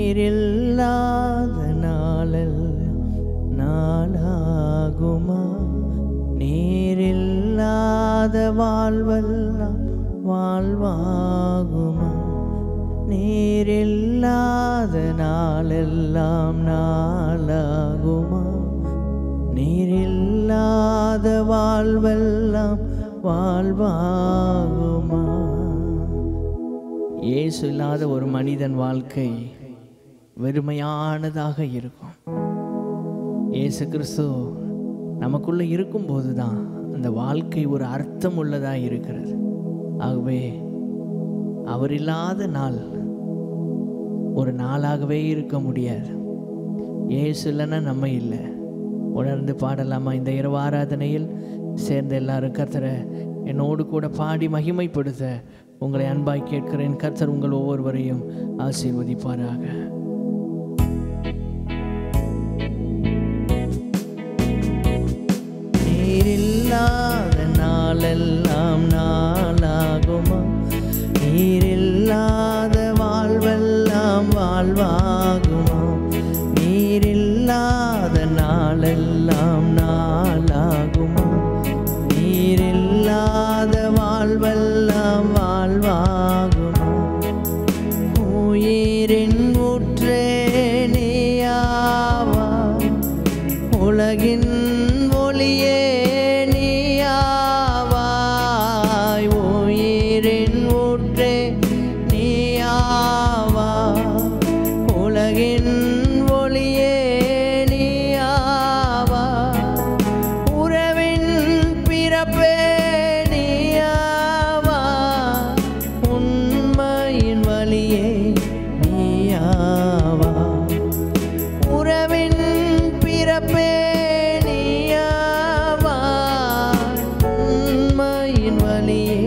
நீரில்லாத நாளெல்லாம் நாளாகுமா நீரில்லாத வாழ்வெல்லாம் வாழ்வாகுமா நீரில்லாத நாளெல்லாம் நாளாகுமா நீரில்லாத வாழ்வெல்லாம் வாழ்வாகுமா இயேசு இல்லாத ஒரு மனிதன் வாழ்க்கை வெறுமையானதாக இருக்கும் இயேசு கிறிஸ்து நமக்குள்ள இருக்கும்போது தான் அந்த வாழ்க்கை ஒரு அர்த்தம் உள்ளதாக இருக்கிறது ஆகவே அவர் இல்லாத நாள் ஒரு நாளாகவே இருக்க முடியாது இயேசு இல்லைன்னா நம்ம இல்லை உணர்ந்து பாடலாமா இந்த இரவு ஆராதனையில் சேர்ந்த எல்லாரும் கர்த்தரை என்னோடு கூட பாடி மகிமைப்படுத்த உங்களை அன்பாய் கேட்கிறேன் கர்த்தர் உங்கள் ஒவ்வொருவரையும் ஆசீர்வதிப்பாராக நீரில்லாத நாளெல்லாம் நாளாகுமா நீரில்லாத வாழ்வெல்லாம் வாழ்வாகுமா நீரில்லாத நாளெல்லாம் நாளாகுமா நீரில்லாத வாழ்வெல்லாம் வாழ்வாகுமா உயிரின் ஊற்றே நீயாவா உலகின் ஒளியே நீயாவாய் உயிரின் ஊற்றே நீயாவா உலகின் ஒளியே நீயாவா உறவின் பிறப்பே நீயாவா உண்மையின் வழியே நீயாவா உறவின் பிறப்பே நீயாவா உண்மையின் வழியே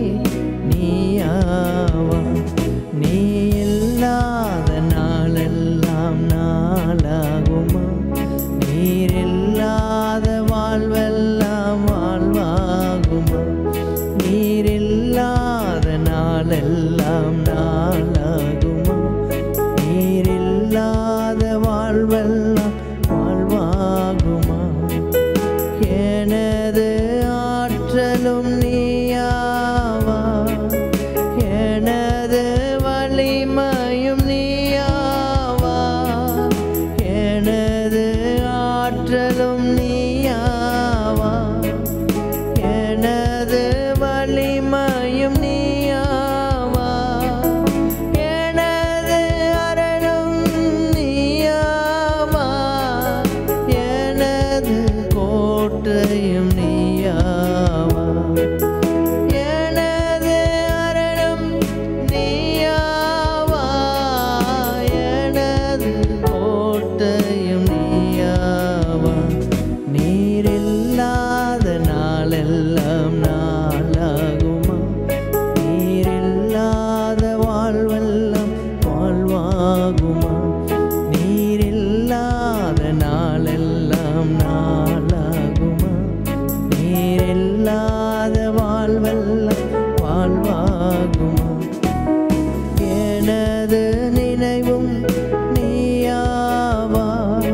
நீயாவா நீ இல்லாத நாளெல்லாம் நாளாகுமா நீர் இல்லாத வாழ்வெல்லாம் வாழ்வாகுமா நீர் இல்லாத நாளெல்லாம் நாளாகுமா நீர் இல்லாத வாழ்வெல்லாம் வாழ்வாகுமா எனது ஆற்றலும் நீயாவா எனது வலிமையும் நீயாவா எனது ஆற்றலும் நீயாவா எனது வலிமையும் நீயாவா எனது அரணும் நீயாவா எனது கோட்டையும் நீயாவா எனது அரணும் நீயாவா எனது கோட்டையும் நீயாவா நீரில்லாத நாளெல்லாம் நாளாகுமா நீரில்லாத வாழ்வெல்லாம் வாழ்வாகுமா நீரில்லாத நாளெல்லாம் நாளாகுமா நீரில்லாத வாழ்வெல்லாம் வாழ்வாகுமா எனது நினைவும் நீயாவா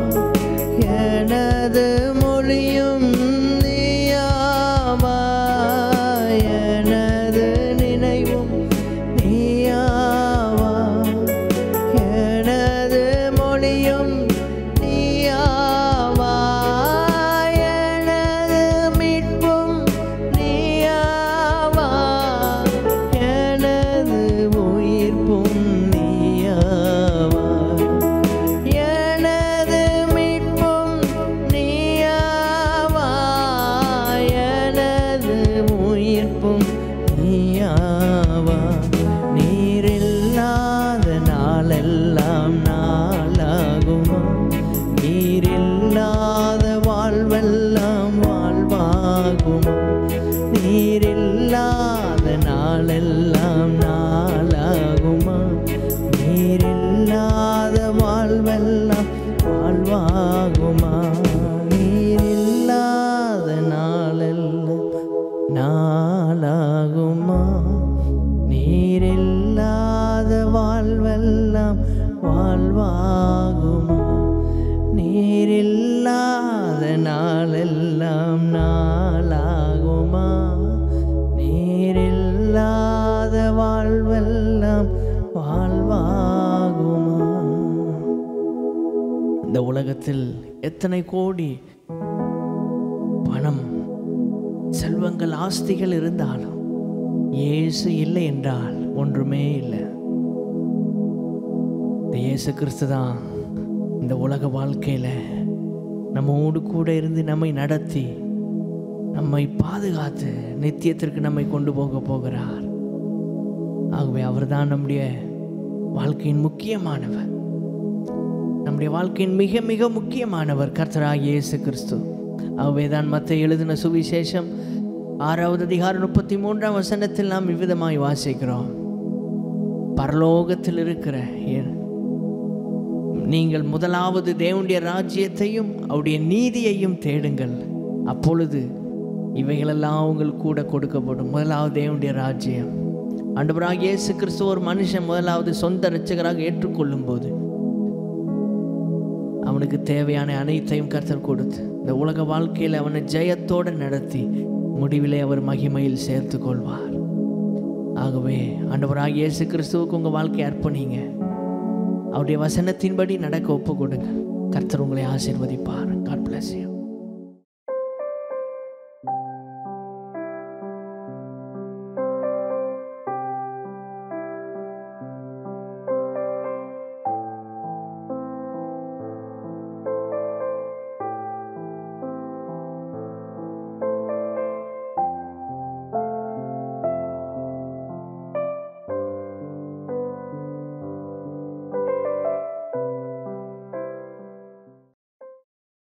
எனது மொழியும் நீயாவா எனது நினைவும் நீயாவா எனது மொழியும் நீயாவா எனது மீட்பும் நீயாவா எனது உயிர்ப்பும் நீயாவா எனது மீட்பும் நீயாவா எனது உயிர்ப்பும் நீயாவா நீரில்லாத நாளெல்லாம் நாளாகுமா நீரில்லாத வாழ்வெல்லாம் வாழ்வாகுமா நீரில்லாத நாளெல்லாம் நாளாகுமா நீரில்லாத வாழ்வெல்லாம் வாழ்வாகுமா நீரில்லாத நாளெல்லாம் நாளாகுமா நீரில்லாத வாழ்வெல்லாம் வாழ்வாகுமா நீரில்லாத நாளெல்லாம் நாளாகுமா நீரில்லாத வாழ்வெல்லாம் வாழ்வாகுமா இந்த உலகத்தில் எத்தனை கோடி பணம் செல்வங்கள் ஆஸ்திகள் இருந்தாலும் இயேசு இல்லை என்றால் ஒன்றுமே இல்லை இந்த இயேசு கிறிஸ்து தான் இந்த உலக வாழ்க்கையில் நம்மோடு கூட இருந்து நம்மை நடத்தி நம்மை பாதுகாத்து நித்தியத்திற்கு நம்மை கொண்டு போக போகிறார் ஆகவே அவர்தான் நம்முடைய வாழ்க்கையின் முக்கியமானவர் நம்முடைய வாழ்க்கையின் மிக மிக முக்கியமானவர் கர்த்தராகிய இயேசு கிறிஸ்து ஆகவே தான் மற்ற எழுதின சுவிசேஷம் ஆறாவது அதிகாரம் முப்பத்தி மூன்றாம் வசனத்தில் நாம் இவ்விதமாய் வாசிக்கிறோம் பரலோகத்தில் இருக்கிற என் நீங்கள் முதலாவது தேவனுடைய ராஜ்யத்தையும் அவருடைய நீதியையும் தேடுங்கள் அப்பொழுது இவைகளெல்லாம் உங்கள் கூட கொடுக்கப்படும் முதலாவது தேவனுடைய ராஜ்யம் ஆண்டவராக இயேசு கிறிஸ்து ஒரு மனுஷன் முதலாவது சொந்த இரட்சகராக ஏற்றுக்கொள்ளும் போது அவனுக்கு தேவையான அனைத்தையும் கர்த்தர் கொடுத்து இந்த உலக வாழ்க்கையில் அவனை ஜெயத்தோடு நடத்தி முடிவிலே அவர் மகிமையில் சேர்த்து கொள்வார் ஆகவே ஆண்டவராக இயேசு கிறிஸ்துவுக்கு உங்கள் வாழ்க்கையை அர்ப்பணிங்க அவருடைய வசனத்தின்படி நடக்க ஒப்பு கொடுங்க கர்த்தர் உங்களை ஆசீர்வதிப்பார் காட் பிளஸ் யூ